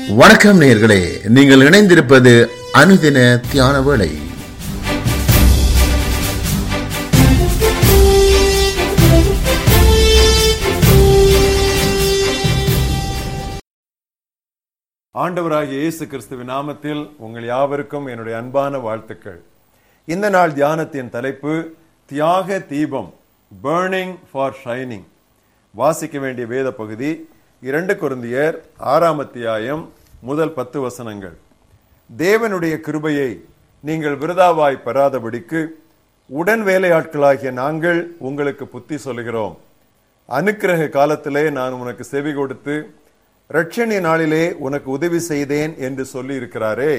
வணக்கம் நேயர்களே நீங்கள் இணைந்திருப்பது அனுதின தியான வேளை ஆண்டவராகிய இயேசு கிறிஸ்துவின் நாமத்தில் உங்கள் யாவருக்கும் என்னுடைய அன்பான வாழ்த்துக்கள் இந்த நாள் தியானத்தின் தலைப்பு தியாக தீபம் பேர்னிங் ஃபார் ஷைனிங் வாசிக்க வேண்டிய வேத பகுதி இரண்டு குருந்தியர் ஆறாம் அத்தியாயம் முதல் பத்து வசனங்கள் தேவனுடைய கிருபையை நீங்கள் விருதாவாய் பெறாதபடிக்கு உடன் வேலையாட்களாகிய நாங்கள் உங்களுக்கு புத்தி சொல்கிறோம் அனுக்கிரக காலத்திலே நான் உனக்கு செவி கொடுத்து ரட்சணிய நாளிலே உனக்கு உதவி செய்தேன் என்று சொல்லி இருக்கிறாரே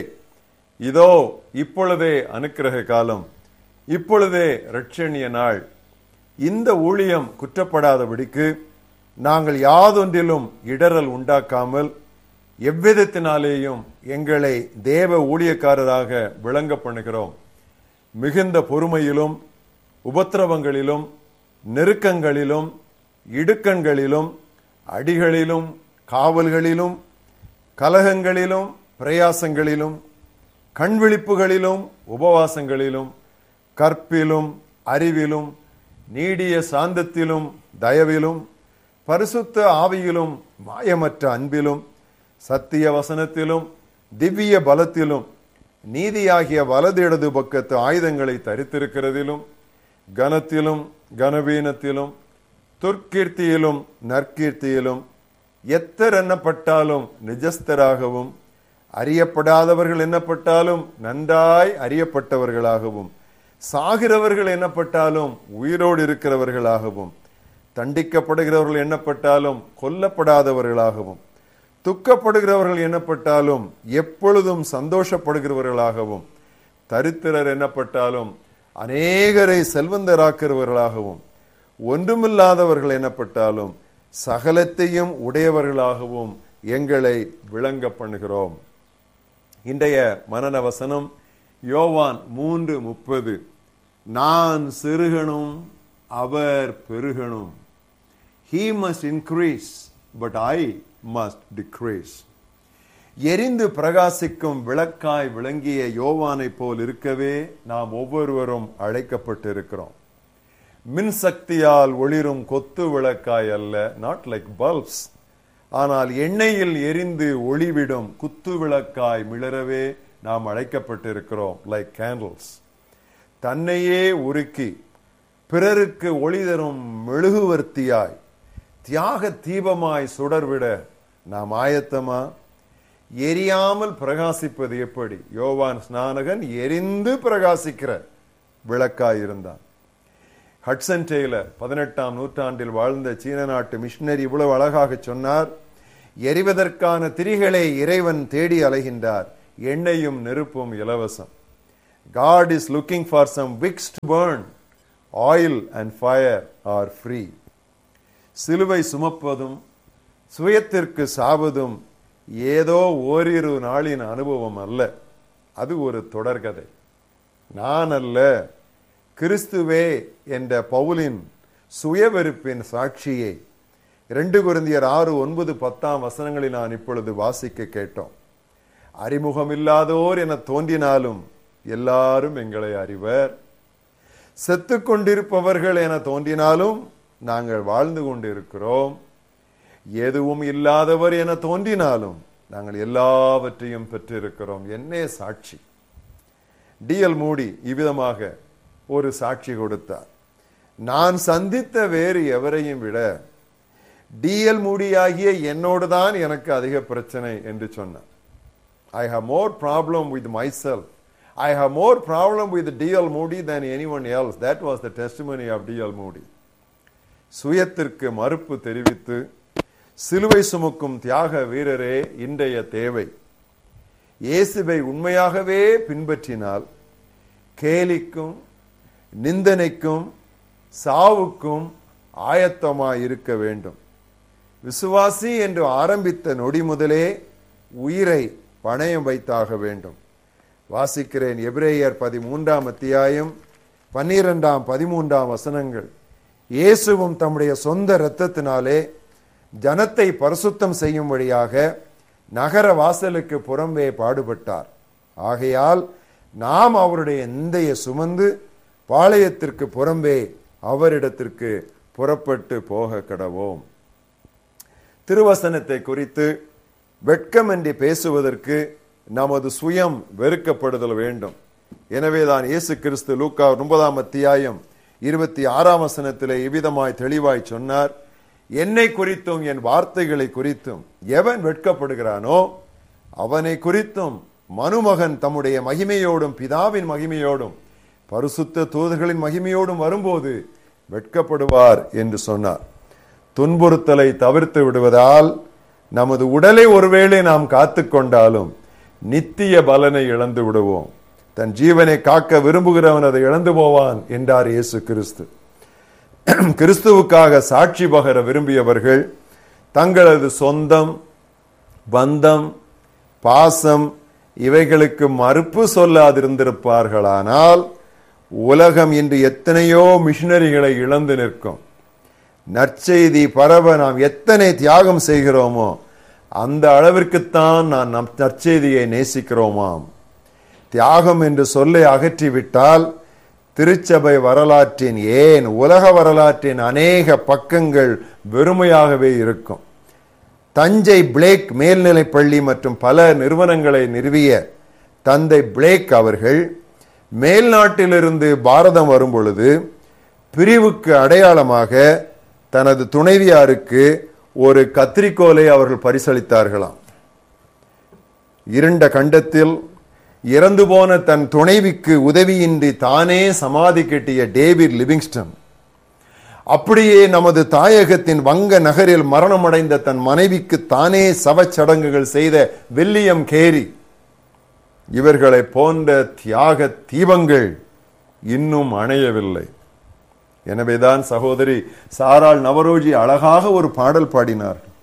இதோ இப்பொழுதே அனுக்கிரக காலம் இப்பொழுதே ரட்சணிய நாள் இந்த ஊழியம் குற்றப்படாதபடிக்கு நாங்கள் யாதொன்றிலும் இடரல் உண்டாக்காமல் எவ்விதத்தினாலேயும் எங்களை தேவ ஊழியக்காரராக விளங்க பண்ணுகிறோம் மிகுந்த பொறுமையிலும் உபத்திரவங்களிலும் நெருக்கங்களிலும் இடுக்கண்களிலும் அடிகளிலும் காவல்களிலும் கலகங்களிலும் பிரயாசங்களிலும் கண்விழிப்புகளிலும் உபவாசங்களிலும் கற்பிலும் அறிவிலும் நீடிய சாந்தத்திலும் தயவிலும் பரிசுத்த ஆவியிலும் மாயமற்ற அன்பிலும் சத்திய வசனத்திலும் திவ்ய பலத்திலும் நீதியாகிய வலது இடது பக்கத்து ஆயுதங்களை தரித்திருக்கிறதிலும் கனத்திலும் கனவீனத்திலும் துர்க்கீர்த்தியிலும் நற்கீர்த்தியிலும் எத்தர் எண்ணப்பட்டாலும் நிஜஸ்தராகவும் அறியப்படாதவர்கள் எண்ணப்பட்டாலும் நன்றாய் அறியப்பட்டவர்களாகவும் சாகிறவர்கள் எண்ணப்பட்டாலும் உயிரோடு இருக்கிறவர்களாகவும் தண்டிக்கப்படுகிறவர்கள் எண்ணப்பட்டாலும் கொல்லப்படாதவர்களாகவும் துக்கப்படுகிறவர்கள் எண்ணப்பட்டாலும் எப்பொழுதும் சந்தோஷப்படுகிறவர்களாகவும் தரித்திரர் எண்ணப்பட்டாலும் அநேகரை செல்வந்தராக்கிறவர்களாகவும் ஒன்றுமில்லாதவர்கள் எண்ணப்பட்டாலும் சகலத்தையும் உடையவர்களாகவும் எங்களை விளங்க பண்ணுகிறோம் இன்றைய மனன வசனம் யோவான் மூன்று முப்பது நான் சிறுகணும் அவர் பெருகணும் he must increase but I must decrease எரிந்து பிரகாசிக்கும் விளக்காய் விளங்கிய யோவானை போல் இருக்கவே நாம் ஒவ்வொருவரும் அழைக்கப்பட்டிருக்கிறோம் மின்சக்தியால் ஒளிரும் கொத்து விளக்காய் அல்ல நாட் லைக் பல்ப்ஸ் ஆனால் எண்ணெயில் எரிந்து ஒளிவிடும் குத்து விளக்காய் மிளரவே நாம் அழைக்கப்பட்டிருக்கிறோம் லைக் கேண்டில்ஸ் தன்னையே உருக்கி பிறருக்கு ஒளி தரும் மெழுகுவர்த்தியாய் தியாக தீபமாய் சுடர்விட நாம் ஆயத்தமா எரியாமல் பிரகாசிப்பது எப்படி யோவான் ஸ்நானகன் எரிந்து பிரகாசிக்கிற விளக்காய் இருந்தான் ஹட்சன் டெய்லர் பதினெட்டாம் நூற்றாண்டில் வாழ்ந்த சீன நாட்டு மிஷினரி இவ்வளவு அழகாக சொன்னார் எரிவதற்கான திரிகளை இறைவன் தேடி அலைகின்றார் எண்ணெயும் நெருப்பும் இலவசம் God is looking for some wicks to burn. Oil and fire are free. சிலுவை சுமப்பதும் சுயத்திற்கு சாவதும் ஏதோ ஓரிரு நாளின் அனுபவம் அல்ல அது ஒரு தொடர்கதை நான் அல்ல கிறிஸ்துவே என்ற பவுலின் சுயவெறுப்பின் சாட்சியை ரெண்டு குருந்தியர் ஆறு ஒன்பது பத்தாம் வசனங்களில் நான் இப்பொழுது வாசிக்க கேட்டோம் அறிமுகமில்லாதோர் என தோன்றினாலும் எல்லாரும் எங்களை அறிவர் செத்து கொண்டிருப்பவர்கள் என தோன்றினாலும் நாங்கள் வாழ்ந்து கொண்டிருக்கிறோம் எதுவும் இல்லாதவர் என தோன்றினாலும் நாங்கள் எல்லாவற்றையும் பெற்றிருக்கிறோம் என்னே சாட்சி டிஎல் மூடி இவ்விதமாக ஒரு சாட்சி கொடுத்தார் நான் சந்தித்த வேறு எவரையும் விட டிஎல் மூடியாகிய என்னோடு தான் எனக்கு அதிக பிரச்சனை என்று சொன்னார் I have more problem with myself I have more problem with D.L. Moody than anyone else. That was the testimony of D.L. Moody. சுயத்திற்கு மறுப்பு தெரிவித்து சிலுவை சுமக்கும் தியாக வீரரே இன்றைய தேவை இயேசுவை உண்மையாகவே பின்பற்றினால் கேலிக்கும் நிந்தனைக்கும் சாவுக்கும் ஆயத்தமாய் இருக்க வேண்டும் விசுவாசி என்று ஆரம்பித்த நொடி முதலே உயிரை பணயம் வைத்தாக வேண்டும் வாசிக்கிறேன் எபிரேயர் பதிமூன்றாம் அத்தியாயம் பன்னிரெண்டாம் பதிமூன்றாம் வசனங்கள் இயேசுவும் தம்முடைய சொந்த இரத்தத்தினாலே ஜனத்தை பரிசுத்தம் செய்யும் வழியாக நகர வாசலுக்கு புறம்பே பாடுபட்டார் ஆகையால் நாம் அவருடைய எந்தைய சுமந்து பாளையத்திற்கு புறம்பே அவரிடத்திற்கு புறப்பட்டு போக கடவோம் திருவசனத்தை குறித்து வெட்கமின்றி பேசுவதற்கு நமது சுயம் வெறுக்கப்படுதல் வேண்டும் எனவேதான் இயேசு கிறிஸ்து லூக்கா ஒன்பதாம் அத்தியாயம் இருபத்தி ஆறாம் வசனத்திலே இவ்விதமாய் தெளிவாய் சொன்னார் என்னை குறித்தும் என் வார்த்தைகளை குறித்தும் எவன் வெட்கப்படுகிறானோ அவனை குறித்தும் மனுமகன் தம்முடைய மகிமையோடும் பிதாவின் மகிமையோடும் பரிசுத்த தூதர்களின் மகிமையோடும் வரும்போது வெட்கப்படுவார் என்று சொன்னார் துன்புறுத்தலை தவிர்த்து விடுவதால் நமது உடலை ஒருவேளை நாம் காத்து கொண்டாலும் நித்திய பலனை இழந்து விடுவோம் தன் ஜீவனை காக்க விரும்புகிறவன் அதை இழந்து போவான் என்றார் இயேசு கிறிஸ்து கிறிஸ்துவுக்காக சாட்சி பகர விரும்பியவர்கள் தங்களது சொந்தம் பந்தம் பாசம் இவைகளுக்கு மறுப்பு சொல்லாதிருந்திருப்பார்களானால் உலகம் இன்று எத்தனையோ மிஷினரிகளை இழந்து நிற்கும் நற்செய்தி பரவ நாம் எத்தனை தியாகம் செய்கிறோமோ அந்த அளவிற்குத்தான் நான் நம் நற்செய்தியை நேசிக்கிறோமாம் தியாகம் என்று சொல்லை அகற்றிவிட்டால் திருச்சபை வரலாற்றின் ஏன் உலக வரலாற்றின் அநேக பக்கங்கள் வெறுமையாகவே இருக்கும் தஞ்சை பிளேக் மேல்நிலைப் பள்ளி மற்றும் பல நிறுவனங்களை நிறுவிய தந்தை பிளேக் அவர்கள் மேல்நாட்டிலிருந்து பாரதம் வரும் பொழுது பிரிவுக்கு அடையாளமாக தனது துணைவியாருக்கு ஒரு கத்திரிக்கோலை அவர்கள் பரிசளித்தார்களாம் இருண்ட கண்டத்தில் இறந்து போன தன் துணைவிக்கு உதவியின்றி தானே சமாதி கட்டிய டேவிட் லிவிங்ஸ்டன் அப்படியே நமது தாயகத்தின் வங்க நகரில் மரணமடைந்த தன் மனைவிக்கு தானே சவச்சடங்குகள் செய்த வில்லியம் கேரி இவர்களை போன்ற தியாக தீபங்கள் இன்னும் அணையவில்லை எனவேதான் சகோதரி சாராள் நவரோஜி அழகாக ஒரு பாடல் பாடினார்